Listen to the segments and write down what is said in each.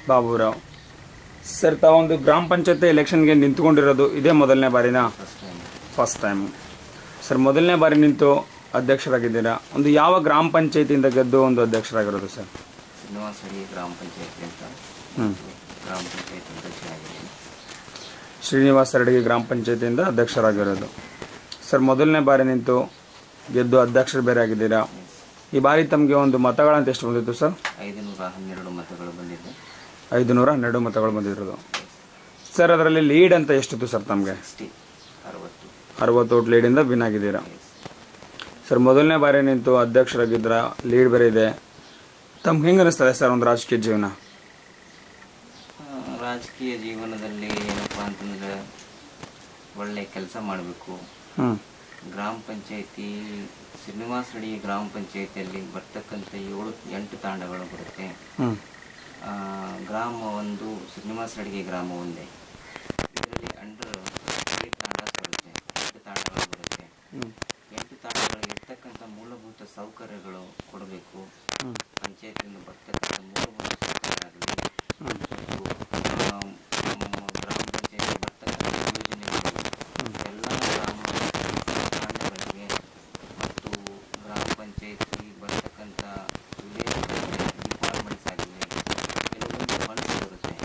Baburao sir ತಾವೊಂದು ಗ್ರಾಮ ಪಂಚಾಯತಿ ಎಲೆಕ್ಷನ್ಗೆ ನಿಂತ್ಕೊಂಡಿರೋದು ಇದೇ ಮೊದಲನೇ ಬಾರಿನಾ first time first time sir ಮೊದಲನೇ ಬಾರಿ ನಿಂತು ಅಧ್ಯಕ್ಷರಾಗಿದ್ದೀರಾ ಒಂದು ಯಾವ ಗ್ರಾಮ ಪಂಚಾಯತಿಯಿಂದ ಗೆದ್ದು ಒಂದು ಅಧ್ಯಕ್ಷರಾಗಿರೋದು ಸರ್ ಶ್ರೀನಿವಾಸ ಅಡಿ ಗ್ರಾಮ ಪಂಚಾಯತಿ ಅಂತ ಹ್ಞೂ ಗ್ರಾಮ ಪಂಚಾಯತ್ ಅಧ್ಯಕ್ಷರಾಗಿದ್ದೀನಿ ಶ್ರೀನಿವಾಸ ರೆಡ್ಡಿ ಗ್ರಾಮ ಪಂಚಾಯತಿಯಿಂದ ಅಧ್ಯಕ್ಷರಾಗಿರೋದು ಸರ್ ಮೊದಲನೇ ಬಾರಿ ನಿಂತು ಗೆದ್ದು ಅಧ್ಯಕ್ಷರು ಬೇರೆ ಆಗಿದ್ದೀರಾ ಈ ಬಾರಿ ತಮಗೆ ಒಂದು ಮತಗಳಂತ ಎಷ್ಟು ಬಂದಿತ್ತು ಸರ್ ಐದುನೂರ ಹನ್ನೆರಡು ಮತಗಳು ಬಂದಿದೆ ಐದು ನೂರ ಹನ್ನೆರಡು ಮತಗಳು ಬಂದಿರೋದು ಸರ್ ಅದರಲ್ಲಿ ಲೀಡ್ ಅಂತ ಎಷ್ಟಿತ್ತು ಸರ್ ತಮಗೆ ಸಿಕ್ಸ್ಟಿ ಅರವತ್ತು ಅರವತ್ತು ಓಟ್ ಲೀಡಿಂದ ವಿನ್ ಆಗಿದ್ದೀರಾ ಸರ್ ಮೊದಲನೇ ಬಾರಿ ನಿಂತು ಅಧ್ಯಕ್ಷರಾಗಿದ್ದೀರಾ ಲೀಡ್ ಬೇರೆ ಇದೆ ತಮ್ಗೆ ಹೆಂಗೆ ಅನಿಸ್ತದೆ ಸರ್ ಒಂದು ರಾಜಕೀಯ ಜೀವನ ಆ, ರಾಜಕೀಯ ಜೀವನದಲ್ಲಿ ಏನಪ್ಪ ಅಂತಂದ್ರೆ ಒಳ್ಳೆ ಕೆಲಸ ಮಾಡಬೇಕು ಹ್ಞೂ ಗ್ರಾಮ ಪಂಚಾಯತಿ ಶ್ರೀನಿವಾಸ ಅಡಿ ಗ್ರಾಮ ಪಂಚಾಯತಿಯಲ್ಲಿ ಬರ್ತಕ್ಕಂಥ ಏಳು ಎಂಟು ತಾಂಡಗಳು ಬರುತ್ತೆ ಹ್ಞೂ ಆ, ಗ್ರಾಮ ಒಂದು ಶ್ರೀನಿವಾಸ ಅಡಿಗೆ ಗ್ರಾಮ ಒಂದೇ ಇದರಲ್ಲಿ ಅಂಡರ್ ಏಟ್ ತಾಂಡಾಸ್ ಬರುತ್ತೆ ಎಂಟು ತಾಂಡಗಳು ಬರುತ್ತೆ ಹ್ಞೂ ಎಂಟು ತಾಂಡಗಳಿಗೆ ಇರ್ತಕ್ಕಂಥ ಮೂಲಭೂತ ಸೌಕರ್ಯಗಳು ಕೊಡಬೇಕು ಹ್ಞೂ ಪಂಚಾಯತಿಯಿಂದ ಬರ್ತಕ್ಕಂಥ ಮೂಲಭೂತ ಸೌಕರ್ಯ ಆಗಲಿ ಹ್ಞೂ ಮತ್ತು ಆ, ನಮ್ಮ ಗ್ರಾಮ ಪಂಚಾಯತಿ ಬರ್ತಕ್ಕಂಥ ಯೋಜನೆಗಳು ಎಲ್ಲ ಗ್ರಾಮ ತಾಂಡಗಳಿಗೆ ಮತ್ತು ಗ್ರಾಮ ಪಂಚಾಯತಿ ಬರ್ತಕ್ಕಂಥ ವಿಲೇಜ್ ಡಿಪಾರ್ಟ್ಮೆಂಟ್ಸ್ ಆಗಲಿ ಕೆಲವೊಂದು ಫಂಡ್ಸ್ ಬರುತ್ತೆ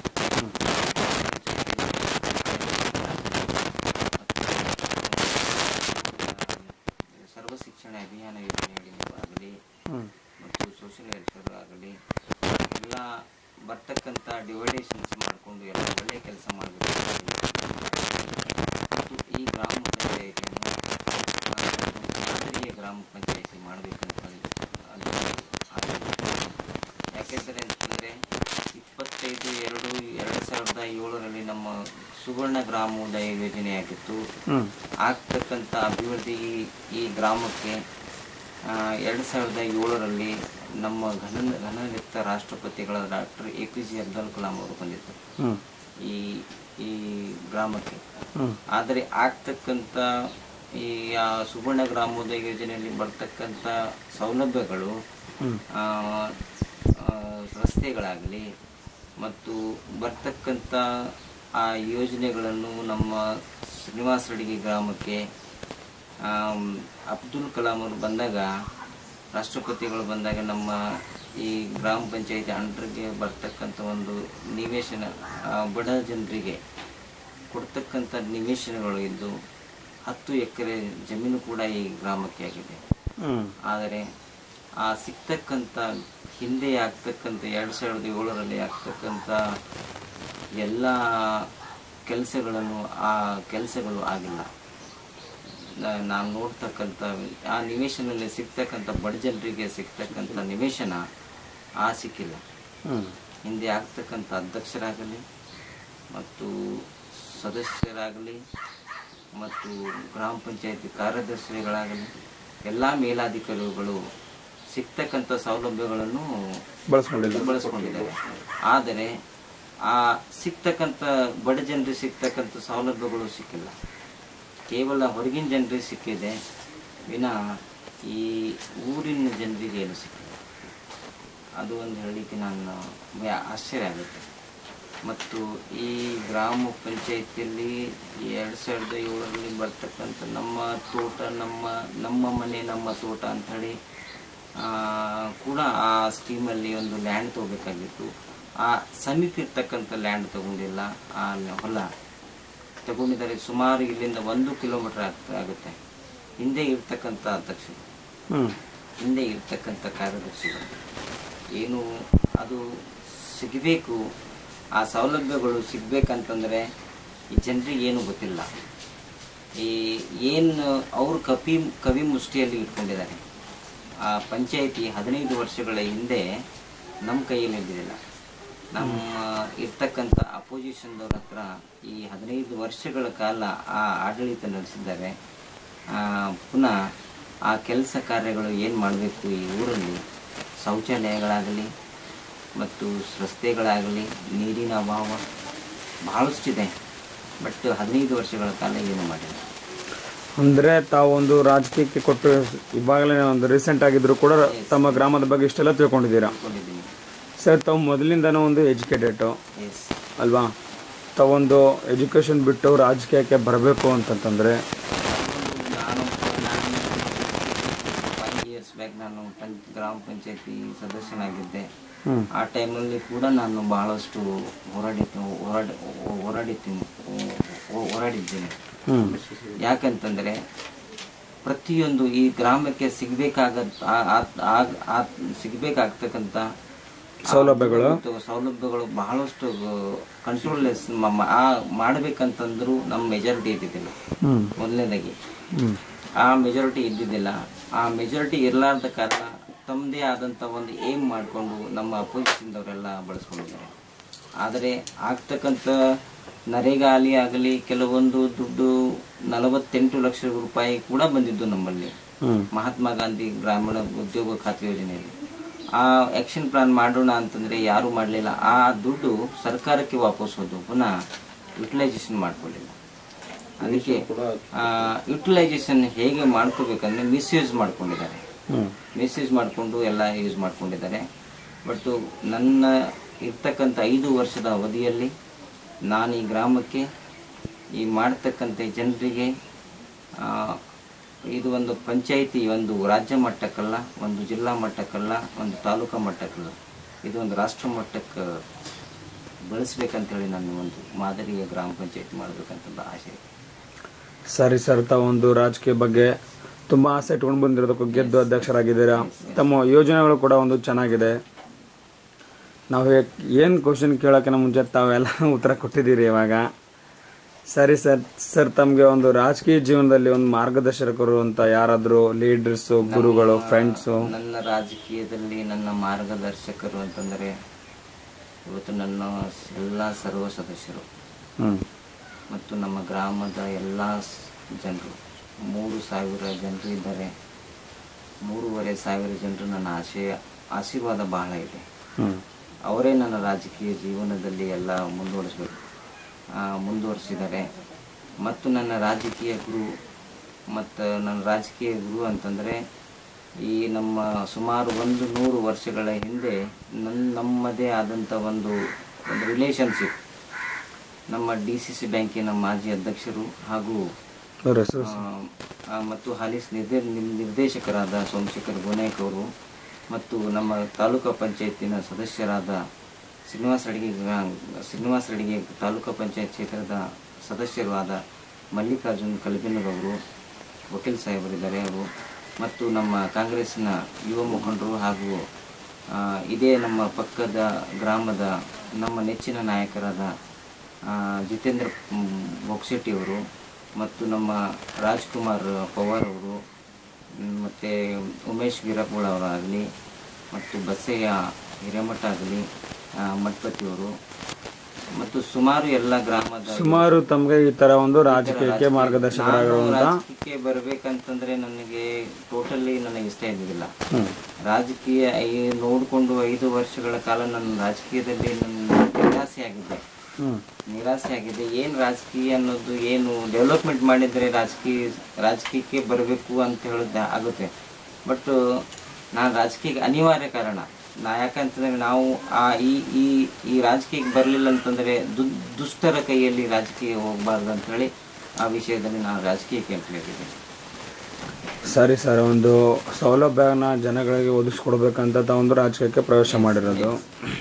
ಮತ್ತು ಸರ್ವ ಶಿಕ್ಷಣ ಅಭಿಯಾನ ಯೋಜನೆಯಲ್ಲಿ ಆಗಲಿ ಹ್ಞೂ ಮತ್ತು ಸೋಷಿಯಲ್ ವೆಲ್ಫೇರ್ ಆಗಲಿ ಎಲ್ಲ ಬರ್ತಕ್ಕಂಥ ಡಿವೈಡೇಷನ್ಸ್ ಮಾಡಿಕೊಂಡು ಎಲ್ಲ ಒಳ್ಳೆಯ ಕೆಲಸ ಮಾಡಬೇಕು ಮತ್ತು ಈ ಗ್ರಾಮ ಪಂಚಾಯಿತಿಯನ್ನು ಮಾದರಿಯ ಗ್ರಾಮ ಪಂಚಾಯಿತಿ ಮಾಡಬೇಕಂತ ಅದು ಆಗಿದೆ. ಯಾಕೆಂದರೆ ಅಂತಂದರೆ ಇಪ್ಪತ್ತೈದು ಎರಡು ಎರಡು ಸಾವಿರದ ಏಳರಲ್ಲಿ ನಮ್ಮ ಸುವರ್ಣ ಗ್ರಾಮೋದಯ ಯೋಜನೆಯಾಗಿತ್ತು ಹ್ಞೂ ಆಗ್ತಕ್ಕಂಥ ಅಭಿವೃದ್ಧಿ ಈ- ಈ ಗ್ರಾಮಕ್ಕೆ ಎರಡು ಸಾವಿರದ ಏಳರಲ್ಲಿ ನಮ್ಮ ಘನ ಘನಲಿಪ್ತ ರಾಷ್ಟ್ರಪತಿಗಳ doctor A P J Abdul Kalam ಅವರು ಬಂದಿದ್ದರು ಹ್ಞೂ ಈ ಈ ಗ್ರಾಮಕ್ಕೆ ಹ್ಞೂ ಆದರೆ ಆಗ್ತಕ್ಕಂಥ ಈ ಆ ಸುವರ್ಣ ಗ್ರಾಮೋದಯ ಯೋಜನೆಯಲ್ಲಿ ಬರ್ತಕ್ಕಂಥ ಸೌಲಭ್ಯಗಳು ಹ್ಞೂ ಆ, ಆ, ರಸ್ತೆಗಳಾಗಲಿ ಮತ್ತು ಬರ್ತಕ್ಕಂಥ ಆ ಯೋಜನೆಗಳನ್ನು ನಮ್ಮ ಶ್ರೀನಿವಾಸ ರೆಡ್ಡಿ ಗ್ರಾಮಕ್ಕೆ ಆಮ್, ಅಬ್ದುಲ್ ಕಲಾಂ ಅವರು ಬಂದಾಗ ರಾಷ್ಟ್ರಪತಿಗಳು ಬಂದಾಗ ನಮ್ಮ ಈ ಗ್ರಾಮ ಪಂಚಾಯತಿ ಅಂಡರ್ಗೆ ಬರ್ತಕ್ಕಂಥ ಒಂದು ನಿವೇಶನ ಆ, ಬಡ ಜನರಿಗೆ ಕೊಡ್ತಕ್ಕಂಥ ನಿವೇಶನಗಳು ಇದ್ದು ಹತ್ತು ಎಕರೆ ಜಮೀನು ಕೂಡ ಈ ಗ್ರಾಮಕ್ಕೆ ಆಗಿದೆ ಹ್ಞೂ ಆದರೆ ಆ ಸಿಗ್ತಕ್ಕಂಥ ಹಿಂದೆ ಆಗ್ತಕ್ಕಂಥ ಎರಡು ಸಾವಿರದ ಏಳರಲ್ಲಿ ಆಗ್ತಕ್ಕಂಥ ಎಲ್ಲ ಕೆಲಸಗಳನ್ನು ಆ ಕೆಲಸಗಳು ಆಗಿಲ್ಲ ನಾ- ನಾವು ನೋಡ್ತಕ್ಕಂಥ ಆ ನಿವೇಶನಲ್ಲಿ ಸಿಗ್ತಕ್ಕಂಥ ಬಡ ಜನರಿಗೆ ಸಿಗ್ತಕ್ಕಂಥ ನಿವೇಶನ ಆ ಸಿಕ್ಕಿಲ್ಲ ಹ್ಞೂ ಹಿಂದೆ ಆಗ್ತಕ್ಕಂಥ ಅಧ್ಯಕ್ಷರಾಗಲಿ ಮತ್ತು ಸದಸ್ಯರಾಗಲಿ ಮತ್ತು ಗ್ರಾಮ ಪಂಚಾಯತಿ ಕಾರ್ಯದರ್ಶಿಗಳಾಗಲಿ ಎಲ್ಲ ಮೇಲಾಧಿಕಾರಿಗಳು ಸಿಗ್ತಕ್ಕಂಥ ಸೌಲಭ್ಯಗಳನ್ನು ಬಳಸ್ಕೊಂಡಿಲ್ಲ ಬಳಸ್ಕೊಂಡಿದ್ದಾರೆ ಆದರೆ ಆ ಸಿಗ್ತಕ್ಕಂಥ ಬಡ ಜನರಿಗೆ ಸಿಗ್ತಕ್ಕಂಥ ಸೌಲಭ್ಯಗಳು ಸಿಕ್ಕಿಲ್ಲ ಕೇವಲ ಹೊರಗಿನ ಜನರಿಗೆ ಸಿಕ್ಕಿದೆ ವಿನಃ ಈ ಊರಿನ ಜನರಿಗೆ ಏನು ಸಿಕ್ಕಿಲ್ಲ ಅದು ಒಂದು ಹೇಳಲಿಕ್ಕೆ ನಾನು ವ್ಯಾ- ಆಶ್ಚರ್ಯ ಆಗುತ್ತೆ ಮತ್ತು ಈ ಗ್ರಾಮ ಪಂಚಾಯತಿಯಲ್ಲಿ ಎರಡು ಸಾವಿರದ ಏಳರಲ್ಲಿ ಬರ್ತಕ್ಕಂಥ ನಮ್ಮ ತೋಟ ನಮ್ಮ ನಮ್ಮ ಮನೆ ನಮ್ಮ ತೋಟ ಅಂಥೇಳಿ ಆ, ಕೂಡ ಆ ಸ್ಕೀಮಲ್ಲಿ ಒಂದು ಲ್ಯಾಂಡ್ ತಗೋಬೇಕಾಗಿತ್ತು ಆ ಸಮೀಪ ಇರ್ತಕ್ಕಂಥ ಲ್ಯಾಂಡ್ ತಗೊಂಡಿಲ್ಲ ಆ ಹೊಲ ತಗೊಂಡಿದ್ದಾರೆ ಸುಮಾರು ಇಲ್ಲಿಂದ ಒಂದು ಕಿಲೋಮೀಟರ್ ಆಗ್ತಾ ಆಗುತ್ತೆ ಹಿಂದೆ ಇರ್ತಕ್ಕಂಥ ಅಧ್ಯಕ್ಷರು ಹ್ಞೂ ಹಿಂದೆ ಇರ್ತಕ್ಕಂಥ ಕಾರ್ಯದರ್ಶಿಗಳು ಏನು ಅದು ಸಿಗಬೇಕು ಆ ಸೌಲಭ್ಯಗಳು ಸಿಗ್ಬೇಕಂತಂದರೆ ಈ ಜನರಿಗೆ ಏನು ಗೊತ್ತಿಲ್ಲ ಈ ಏನು ಅವರು ಕಪಿ ಕವಿ ಮುಷ್ಟಿಯಲ್ಲಿ ಇಟ್ಕೊಂಡಿದ್ದಾರೆ ಆ ಪಂಚಾಯಿತಿ ಹದಿನೈದು ವರ್ಷಗಳ ಹಿಂದೆ ನಮ್ಮ ಕೈಯಲ್ಲಿ ಇದ್ದಿಲ್ಲ ನಮ್ಮ ಇರ್ತಕ್ಕಂಥ ಅಪೋಸಿಷನ್ದವ್ರ ಹತ್ರ ಈ ಹದಿನೈದು ವರ್ಷಗಳ ಕಾಲ ಆ ಆಡಳಿತ ನಡೆಸಿದ್ದಾರೆ ಆ, ಪುನಃ ಆ ಕೆಲಸ ಕಾರ್ಯಗಳು ಏನು ಮಾಡಬೇಕು ಈ ಊರಲ್ಲಿ ಶೌಚಾಲಯಗಳಾಗಲಿ ಮತ್ತು ರಸ್ತೆಗಳಾಗಲಿ ನೀರಿನ ಅಭಾವ ಬಹಳಷ್ಟಿದೆ ಬಟ್ ಹದಿನೈದು ವರ್ಷಗಳ ಕಾಲ ಏನು ಮಾಡಿಲ್ಲ ಅಂದರೆ ತಾವು ಒಂದು ರಾಜಕೀಯಕ್ಕೆ ಕೊಟ್ಟು ಇವಾಗಲೇ ಒಂದು ರೀಸೆಂಟ್ ಆಗಿದ್ರು ಕೂಡ ತಮ್ಮ ಗ್ರಾಮದ ಬಗ್ಗೆ ಇಷ್ಟೆಲ್ಲ ತಿಳ್ಕೊಂಡಿದ್ದೀರಾ ಅಂದ್ಕೊಂಡಿದ್ದೀನಿ ಸರ್ ತಾವು ಮೊದಲಿಂದನೂ ಒಂದು ಎಜುಕೇಟೆಡು ಎಸ್ ಅಲ್ವಾ ತಾವೊಂದು ಎಜುಕೇಷನ್ ಬಿಟ್ಟು ರಾಜಕೀಯಕ್ಕೆ ಬರಬೇಕು ಅಂತಂತಂದರೆ ನಾನು ನಾನು ಫೈವ್ ಇಯರ್ಸ್ ಬ್ಯಾಕ್ ನಾನು ಪಂಚ್ ಗ್ರಾಮ ಪಂಚಾಯತಿ ಸದಸ್ಯನಾಗಿದ್ದೆ ಹ್ಞೂ ಆ ಟೈಮಲ್ಲಿ ಕೂಡ ನಾನು ಬಹಳಷ್ಟು ಹೋರಾಡಿ ಹೋರಾಡ ಹೋರಾಡಿದ್ದೀನಿ ಹೋರಾಡಿದ್ದೇನೆ ಹ್ಞೂ ಯಾಕಂತಂದರೆ ಪ್ರತಿಯೊಂದು ಈ ಗ್ರಾಮಕ್ಕೆ ಸಿಗಬೇಕಾಗ ಸಿಗಬೇಕಾಗ್ತಕ್ಕಂಥ ಸೌಲಭ್ಯಗಳು? ಮತ್ತು ಸೌಲಭ್ಯಗಳು ಬಹಳಷ್ಟು ಕಂಟ್ರೋಲ್ಲೆಸ್ ಆ ಮಾಡಬೇಕಂತಂದ್ರು ನಮ್ಮ ಮೆಜಾರಿಟಿ ಇದ್ದಿದ್ದಿಲ್ಲ ಹ್ಞೂ ಮೊದಲನೇದಾಗಿ ಹ್ಞೂ ಆ ಮೆಜಾರಿಟಿ ಇದ್ದಿದ್ದಿಲ್ಲ ಆ ಮೆಜಾರಿಟಿ ಇರಲಾರ್ದ ಕಾರಣ ತಮ್ಮದೇ ಆದಂಥ ಒಂದು ಏಮ್ ಮಾಡಿಕೊಂಡು ನಮ್ಮ ಅಪೋಸಿಷನ್ದವರೆಲ್ಲ ಬಳಸ್ಕೊಂಡಿದ್ದಾರೆ ಆದರೆ ಆಗ್ತಕ್ಕಂಥ ನರೇಗಾಲಿ ಆಗಲಿ ಕೆಲವೊಂದು ದುಡ್ಡು ನಲವತ್ತೆಂಟು ಲಕ್ಷ ರೂಪಾಯಿ ಕೂಡ ಬಂದಿದ್ದು ನಮ್ಮಲ್ಲಿ ಹ್ಞೂ ಮಹಾತ್ಮ ಗಾಂಧಿ ಗ್ರಾಮೀಣ ಉದ್ಯೋಗ ಖಾತೆ ಯೋಜನೆಯಲ್ಲಿ ಆ ಆ್ಯಕ್ಷನ್ ಪ್ಲಾನ್ ಮಾಡೋಣ ಅಂತಂದರೆ ಯಾರೂ ಮಾಡಲಿಲ್ಲ ಆ ದುಡ್ಡು ಸರ್ಕಾರಕ್ಕೆ ವಾಪಸ್ ಹೋದು ಪುನಃ ಯುಟಿಲೈಸೇಷನ್ ಮಾಡ್ಕೊಳ್ಳಿಲ್ಲ ಅದಕ್ಕೆ ಯುಟಿಲೈಸೇಷನ್ ಹೇಗೆ ಮಾಡ್ಕೋಬೇಕಂದ್ರೆ ಮಿಸ್ಯೂಸ್ ಮಾಡ್ಕೊಂಡಿದ್ದಾರೆ ಹ್ಞೂ ಮಿಸ್ಯೂಸ್ ಮಾಡಿಕೊಂಡು ಎಲ್ಲ ಯೂಸ್ ಮಾಡ್ಕೊಂಡಿದ್ದಾರೆ ಬಟ್ಟು ನನ್ನ ಇರ್ತಕ್ಕಂಥ ಐದು ವರ್ಷದ ಅವಧಿಯಲ್ಲಿ ನಾನು ಈ ಗ್ರಾಮಕ್ಕೆ ಈ ಮಾಡ್ತಕ್ಕಂಥ ಜನರಿಗೆ ಆ, ಇದು ಒಂದು ಪಂಚಾಯಿತಿ ಒಂದು ರಾಜ್ಯ ಮಟ್ಟಕ್ಕಲ್ಲ ಒಂದು ಜಿಲ್ಲಾ ಮಟ್ಟಕ್ಕಲ್ಲ ಒಂದು ತಾಲೂಕಾ ಮಟ್ಟಕ್ಕಲ್ಲ ಇದು ಒಂದು ರಾಷ್ಟ್ರ ಮಟ್ಟಕ್ಕೆ ಬೆಳೆಸ್ಬೇಕಂತೇಳಿ ನನ್ನ ಒಂದು ಮಾದರಿಯ ಗ್ರಾಮ ಪಂಚಾಯತಿ ಮಾಡಬೇಕಂತ ಆಸೆ ಇದೆ ಸರಿ ಸರ್ ತಾವೊಂದು ರಾಜಕೀಯ ಬಗ್ಗೆ ತುಂಬ ಆಸೆ ಇಟ್ಕೊಂಡು ಬಂದಿರೋದಕ್ಕೂ ಗೆದ್ದು ಅಧ್ಯಕ್ಷರಾಗಿದ್ದೀರಾ ತಮ್ಮ ಯೋಜನೆಗಳು ಕೂಡ ಒಂದು ಚೆನ್ನಾಗಿದೆ ನಾವು ಏನು ಕ್ವಶನ್ ಕೇಳೋಕ್ಕಿಂತ ಮುಂಚೆ ತಾವೆಲ್ಲ ಉತ್ತರ ಕೊಟ್ಟಿದ್ದೀರಿ ಇವಾಗ ಸರಿ ಸರ್ ಸರ್ ತಮಗೆ ಒಂದು ರಾಜಕೀಯ ಜೀವನದಲ್ಲಿ ಒಂದು ಮಾರ್ಗದರ್ಶಕರು ಅಂತ ಯಾರಾದರೂ ಲೀಡರ್ಸು ಗುರುಗಳು ಫ್ರೆಂಡ್ಸು ನನ್ನ ರಾಜಕೀಯದಲ್ಲಿ ನನ್ನ ಮಾರ್ಗದರ್ಶಕರು ಅಂತಂದರೆ ಇವತ್ತು ನನ್ನ ಎಲ್ಲ ಸರ್ವ ಸದಸ್ಯರು ಹ್ಞೂ ಮತ್ತು ನಮ್ಮ ಗ್ರಾಮದ ಎಲ್ಲ ಜನರು ಮೂರು ಸಾವಿರ ಜನರು ಇದ್ದಾರೆ ಮೂರುವರೆ ಸಾವಿರ ಜನರು ನನ್ನ ಆಶಯ ಆಶೀರ್ವಾದ ಬಹಳ ಇದೆ ಹ್ಞೂ ಅವರೇ ನನ್ನ ರಾಜಕೀಯ ಜೀವನದಲ್ಲಿ ಎಲ್ಲ ಮುಂದುವರಿಸಬೇಕು ಮುಂದುವರಿಸಿದ್ದಾರೆ ಮತ್ತು ನನ್ನ ರಾಜಕೀಯ ಗುರು ಮತ್ತು ನನ್ನ ರಾಜಕೀಯ ಗುರು ಅಂತಂದರೆ ಈ ನಮ್ಮ ಸುಮಾರು ಒಂದು ನೂರು ವರ್ಷಗಳ ಹಿಂದೆ ನನ್ನ ನಮ್ಮದೇ ಆದಂಥ ಒಂದು ಒಂದು ರಿಲೇಷನ್ಶಿಪ್ ನಮ್ಮ ಡಿ ಸಿ ಸಿ ಬ್ಯಾಂಕಿನ ಮಾಜಿ ಅಧ್ಯಕ್ಷರು ಹಾಗೂ ಅವ್ರ ಹೆಸರು ಆ, ಆ, ಮತ್ತು ಹಾಲಿ ನಿರ್ದೇ ನಿರ್ದೇಶಕರಾದ ಸೋಮಶೇಖರ್ ಗೋನಾಯಕ್ ಅವರು ಮತ್ತು ನಮ್ಮ ತಾಲೂಕು ಪಂಚಾಯತಿನ ಸದಸ್ಯರಾದ ಶ್ರೀನಿವಾಸ ಅಡಿಗೆ ಗ್ರಾ- ಶ್ರೀನಿವಾಸ ಅಡಿಗೆ ತಾಲೂಕು ಪಂಚಾಯತ್ ಕ್ಷೇತ್ರದ ಸದಸ್ಯರು ಆದ ಮಲ್ಲಿಕಾರ್ಜುನ್ ಕಲಬಿನಗವರು ವಕೀಲ್ ಸಾಹೇಬರಿದ್ದಾರೆ ಅವರು ಮತ್ತು ನಮ್ಮ ಕಾಂಗ್ರೆಸ್ನ ಯುವ ಮುಖಂಡರು ಹಾಗೂ ಆ, ಇದೇ ನಮ್ಮ ಪಕ್ಕದ ಗ್ರಾಮದ ನಮ್ಮ ನೆಚ್ಚಿನ ನಾಯಕರಾದ ಆ, ಜಿತೇಂದ್ರ ಬೊಕ್ಸೆಟ್ಟಿ ಅವರು ಮತ್ತು ನಮ್ಮ ರಾಜ್ಕುಮಾರ್ ಪವಾರ್ ಅವರು ಮ್, ಮತ್ತು ಉಮೇಶ್ ವೀರಪ್ಪಳ ಅವರಾಗಲಿ ಮತ್ತು ಬಸಯ್ಯ ಹಿರೇಮಠ ಆಗಲಿ ಮಠಪತಿಯವರು ಮತ್ತು ಸುಮಾರು ಎಲ್ಲ ಗ್ರಾಮದ ಸುಮಾರು ತಮಗೆ ಈ ಥರ ಒಂದು ರಾಜಕೀಯಕ್ಕೆ ಮಾರ್ಗದರ್ಶಕರಾಗಿರುವಂಥ ನಾನು ರಾಜಕೀಯಕ್ಕೆ ಬರ್ಬೇಕಂತಂದ್ರೆ ನನಗೆ ಟೋಟಲಿ ನನಗೆ ಇಷ್ಟ ಇದ್ದಿಲ್ಲ ಹ್ಞೂ ರಾಜಕೀಯ ಐ- ನೋಡಿಕೊಂಡು ಐದು ವರ್ಷಗಳ ಕಾಲ ನನ್ನ ರಾಜಕೀಯದಲ್ಲಿ ನನ್ನ ನಿರಾಸೆ ಆಗಿದ್ದೆ ಹ್ಞೂ ನಿರಾಸೆ ಆಗಿದೆ ಏನು ರಾಜಕೀಯ ಅನ್ನೋದು ಏನು ಡೆವಲಪ್ಮೆಂಟ್ ಮಾಡಿದರೆ ರಾಜಕೀಯ ರಾಜಕೀಯಕ್ಕೆ ಬರಬೇಕು ಅಂತ ಹೇಳಿದ್ದೆ ಆಗುತ್ತೆ ಬಟ್ ನಾನು ರಾಜಕೀಯಕ್ಕೆ ಅನಿವಾರ್ಯ ಕಾರಣ ನಾ ಯಾಕಂತಂದ್ರೆ ನಾವು ಆ ಈ ಈ ಈ ರಾಜಕೀಯಕ್ಕೆ ಬರಲಿಲ್ಲ ಅಂತಂದರೆ ದು ದುಷ್ಟರ ಕೈಯಲ್ಲಿ ರಾಜಕೀಯ ಹೋಗಬಾರ್ದು ಅಂತೇಳಿ ಆ ವಿಷಯದಲ್ಲಿ ನಾನು ರಾಜಕೀಯಕ್ಕೆ ಎಂಟ್ರಿಯಾಗಿದ್ದೀನಿ ಸರಿ ಸರ್ ಒಂದು ಸೌಲಭ್ಯನ ಜನಗಳಿಗೆ ಒದಗಿಸ್ಕೊಡ್ಬೇಕಂತ ತಾವು ಒಂದು ರಾಜಕೀಯಕ್ಕೆ ಪ್ರವೇಶ ಮಾಡಿರೋದು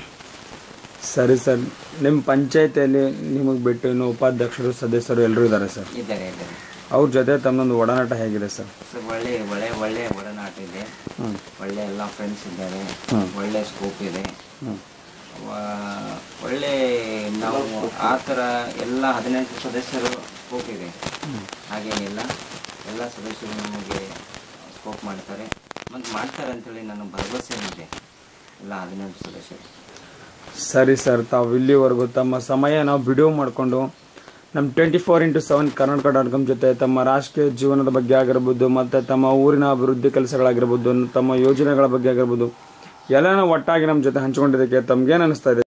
ಸರಿ ಸರ್ ನಿಮ್ಮ ಪಂಚಾಯತಿಯಲ್ಲಿ ನಿಮಗೆ ಬಿಟ್ಟು ಇನ್ನು ಉಪಾಧ್ಯಕ್ಷರು ಸದಸ್ಯರು ಎಲ್ಲರೂ ಇದ್ದಾರೆ ಸರ್ ಇದ್ದಾರೆ ಇದ್ದಾರೆ ಅವ್ರ ಜೊತೆ ತಮ್ಮದೊಂದು ಒಡನಾಟ ಹೇಗಿದೆ ಸರ್ ಸೊ ಒಳ್ಳೆ ಒಳ್ಳೆ ಒಳ್ಳೆ ಒಡನಾಟ ಇದೆ ಹ್ಞೂ ಒಳ್ಳೆ ಎಲ್ಲ ಫ್ರೆಂಡ್ಸ್ ಇದ್ದಾರೆ ಹ್ಮ್. ಒಳ್ಳೆ ಸ್ಕೋಪ್ ಇದೆ ಹ್ಞೂ ವ- ಒಳ್ಳೆ ನಾವು ಆ ಥರ ಎಲ್ಲ ಹದಿನೆಂಟು ಸದಸ್ಯರು ಸ್ಕೋಪ್ ಇದೆ ಹಾಗೇನಿಲ್ಲ ಎಲ್ಲ ಸದಸ್ಯರು ನಮಗೆ ಸ್ಕೋಪ್ ಮಾಡ್ತಾರೆ ಮತ್ತು ಮಾಡ್ತಾರೆ ಅಂತೇಳಿ ನನ್ನ ಭರವಸೆ ಇದೆ ಎಲ್ಲ ಹದಿನೆಂಟು ಸದಸ್ಯರು ಸರಿ ಸರ್ ತಾವು ಇಲ್ಲಿವರೆಗೂ ತಮ್ಮ ಸಮಯ ನಾವು ವಿಡಿಯೋ ಮಾಡಿಕೊಂಡು ನಮ್ಮ twenty four into seven Karnataka dot com ಜೊತೆ ತಮ್ಮ ರಾಜಕೀಯ ಜೀವನದ ಬಗ್ಗೆ ಆಗಿರ್ಬೋದು ಮತ್ತು ತಮ್ಮ ಊರಿನ ಅಭಿವೃದ್ಧಿ ಕೆಲಸಗಳಾಗಿರ್ಬೋದು ತಮ್ಮ ಯೋಜನೆಗಳ ಬಗ್ಗೆ ಆಗಿರ್ಬೋದು ಎಲ್ಲನೂ ಒಟ್ಟಾಗಿ ನಮ್ಮ ಜೊತೆ ಹಂಚ್ಕೊಂಡಿದ್ದಕ್ಕೆ ತಮ್ಗೇನು ಅನಿಸ್ತಾ ಇದೆ